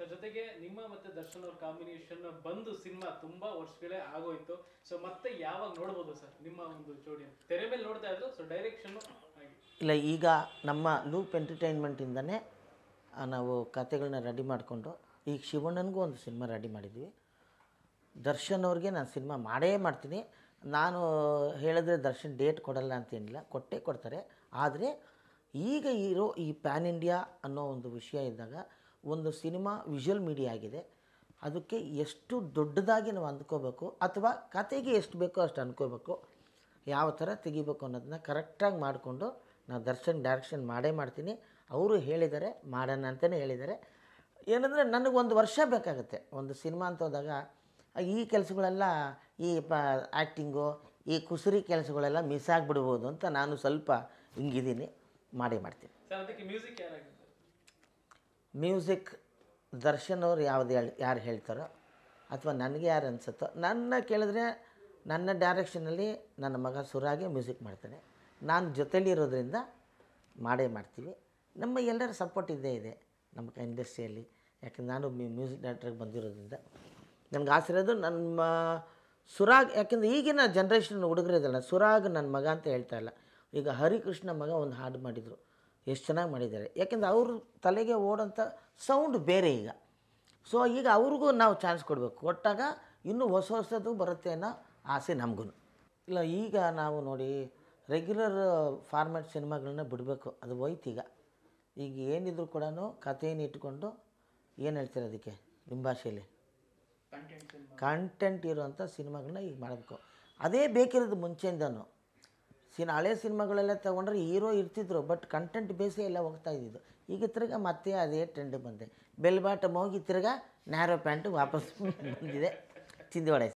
ಜೊತೆಗೆ ನಿಮ್ಮ ಮತ್ತೆ ದರ್ಶನ್ ಅವ್ರ ಕಾಂಬಿನೇಷನ್ ಬಂದು ಸಿನಿಮಾ ತುಂಬಾ ವರ್ಷಗಳೇ ಆಗೋಯ್ತು ಸೊ ಮತ್ತೆ ಯಾವಾಗ ನೋಡ್ಬೋದು ಸರ್ ನಿಮ್ಮ ಒಂದು ಜೋಡಿ ತೆರೆ ಮೇಲೆ ನೋಡ್ತಾ ಇದ್ರು ಸೊ ಡೈರೆಕ್ಷನ್ ಹಾಗೆ ಇಲ್ಲ ಈಗ ನಮ್ಮ ಲೂಪ್ ಎಂಟರ್ಟೈನ್ಮೆಂಟಿಂದನೇ ಆ, ನಾವು ಕತೆಗಳನ್ನ ರೆಡಿ ಮಾಡಿಕೊಂಡು ಈಗ ಶಿವಣ್ಣನಿಗೂ ಒಂದು ಸಿನಿಮಾ ರೆಡಿ ಮಾಡಿದ್ವಿ ದರ್ಶನ್ ಅವ್ರಿಗೆ ನಾನು ಸಿನಿಮಾ ಮಾಡೇ ಮಾಡ್ತೀನಿ ನಾನು ಹೇಳಿದ್ರೆ ದರ್ಶನ್ ಡೇಟ್ ಕೊಡಲ್ಲ ಅಂತೇನಿಲ್ಲ ಕೊಟ್ಟೇ ಕೊಡ್ತಾರೆ ಆದರೆ ಈಗ ಇರೋ ಈ ಪ್ಯಾನ್ ಇಂಡಿಯಾ ಅನ್ನೋ ಒಂದು ವಿಷಯ ಇದ್ದಾಗ ಒಂದು ಸಿನಿಮಾ ವಿಜುವಲ್ ಮೀಡಿಯಾ ಆಗಿದೆ ಅದಕ್ಕೆ ಎಷ್ಟು ದೊಡ್ಡದಾಗಿ ನಾವು ಅಂದ್ಕೋಬೇಕು ಅಥವಾ ಕತೆಗೆ ಎಷ್ಟು ಬೇಕೋ ಅಷ್ಟು ಅಂದ್ಕೋಬೇಕು ಯಾವ ಥರ ತೆಗಿಬೇಕು ಅನ್ನೋದನ್ನ ಕರೆಕ್ಟಾಗಿ ಮಾಡಿಕೊಂಡು ನಾನು ದರ್ಶನ್ ಡೈರೆಕ್ಷನ್ ಮಾಡೇ ಮಾಡ್ತೀನಿ ಅವರು ಹೇಳಿದ್ದಾರೆ ಮಾಡೋಣ ಅಂತಲೇ ಹೇಳಿದ್ದಾರೆ ಏನಂದರೆ ನನಗೊಂದು ವರ್ಷ ಬೇಕಾಗುತ್ತೆ ಒಂದು ಸಿನಿಮಾ ಅಂತ ಹೋದಾಗ ಈ ಕೆಲಸಗಳೆಲ್ಲ ಈ ಪ ಆ್ಯಕ್ಟಿಂಗು ಈ ಕುಸುರಿ ಕೆಲಸಗಳೆಲ್ಲ ಮಿಸ್ ಆಗಿಬಿಡ್ಬೋದು ಅಂತ ನಾನು ಸ್ವಲ್ಪ ಹಿಂಗಿದ್ದೀನಿ ಮಾಡೇ ಮಾಡ್ತೀನಿ ಸರ್ ಅದಕ್ಕೆ ಮ್ಯೂಸಿಕ್ ಯಾರಾಗಿದ್ದಾರೆ ಮ್ಯೂಸಿಕ್ ದರ್ಶನ್ ಅವ್ರು ಯಾವ್ದು ಹೇಳಿ ಯಾರು ಹೇಳ್ತಾರೋ ಅಥವಾ ನನಗೆ ಯಾರು ಅನಿಸುತ್ತೋ ನನ್ನ ಕೇಳಿದ್ರೆ ನನ್ನ ಡೈರೆಕ್ಷನಲ್ಲಿ ನನ್ನ ಮಗ ಸುರಾಗೆ ಮ್ಯೂಸಿಕ್ ಮಾಡ್ತಾನೆ ನಾನು ಜೊತೇಲಿ ಇರೋದ್ರಿಂದ ಮಾಡೇ ಮಾಡ್ತೀವಿ ನಮ್ಮ ಎಲ್ಲರ ಸಪೋರ್ಟ್ ಇದ್ದೇ ಇದೆ ನಮ್ಮ ಇಂಡಸ್ಟ್ರಿಯಲ್ಲಿ ಯಾಕಂದ್ರೆ ನಾನು ಮ್ಯೂಸಿಕ್ ಡೈರೆಕ್ಟ್ರಿಗೆ ಬಂದಿರೋದ್ರಿಂದ ನನಗೆ ಆಸೆ ಇರೋದು ನಮ್ಮ ಸುರಾಗ್ ಯಾಕೆಂದ್ರೆ ಈಗಿನ ಜನ್ರೇಷನ್ ಹುಡುಗರಿದಲ್ಲ ಸುರಾಗ್ ನನ್ನ ಮಗ ಅಂತ ಹೇಳ್ತಾ ಇಲ್ಲ ಈಗ ಹರಿಕೃಷ್ಣ ಮಗ ಒಂದು ಹಾಡು ಮಾಡಿದರು ಎಷ್ಟು ಚೆನ್ನಾಗಿ ಮಾಡಿದ್ದಾರೆ ಯಾಕೆಂದ್ರೆ ಅವ್ರ ತಲೆಗೆ ಓಡೋಂಥ ಸೌಂಡ್ ಬೇರೆ ಈಗ ಸೊ ಈಗ ಅವ್ರಿಗೂ ನಾವು ಚಾನ್ಸ್ ಕೊಡಬೇಕು ಕೊಟ್ಟಾಗ ಇನ್ನೂ ಹೊಸ ಹೊಸದು ಬರುತ್ತೆ ಅನ್ನೋ ಆಸೆ ನಮಗೂ ಇಲ್ಲ ಈಗ ನಾವು ನೋಡಿ ರೆಗ್ಯುಲರ್ ಫಾರ್ಮ್ಯಾಟ್ ಸಿನಿಮಾಗಳನ್ನ ಬಿಡಬೇಕು ಅದು ಹೋಯ್ತು ಈಗ ಈಗ ಏನಿದ್ರು ಕೂಡ ಕಥೆಯನ್ನು ಇಟ್ಕೊಂಡು ಏನು ಹೇಳ್ತಾರೆ ಅದಕ್ಕೆ ನಿಮ್ಮ ಭಾಷೆಯಲ್ಲಿ ಕಂಟೆಂಟ್ ಇರೋವಂಥ ಸಿನಿಮಾಗಳನ್ನ ಈಗ ಮಾಡಬೇಕು ಅದೇ ಬೇಕಿರೋದು ಮುಂಚೆಯಿಂದನೂ ಸಿನ್ ಹಳೆ ಸಿನಿಮಾಗಳೆಲ್ಲ ತೊಗೊಂಡ್ರೆ ಹೀರೋ ಇರ್ತಿದ್ರು ಬಟ್ ಕಂಟೆಂಟ್ ಬೇಸೇ ಎಲ್ಲ ಹೋಗ್ತಾ ಇದ್ದಿದ್ದು ಈಗ ತಿರ್ಗಾ ಮತ್ತೆ ಅದೇ ಟ್ರೆಂಡ್ ಬಂದೆ ಬೆಲ್ ಬಾಟಮ್ ಹೋಗಿ ತಿರ್ಗಾ ನ್ಯಾರೋ ಪ್ಯಾಂಟು ವಾಪಸ್ ಬಂದಿದೆ ಚಿಂದಿವಾಡೆ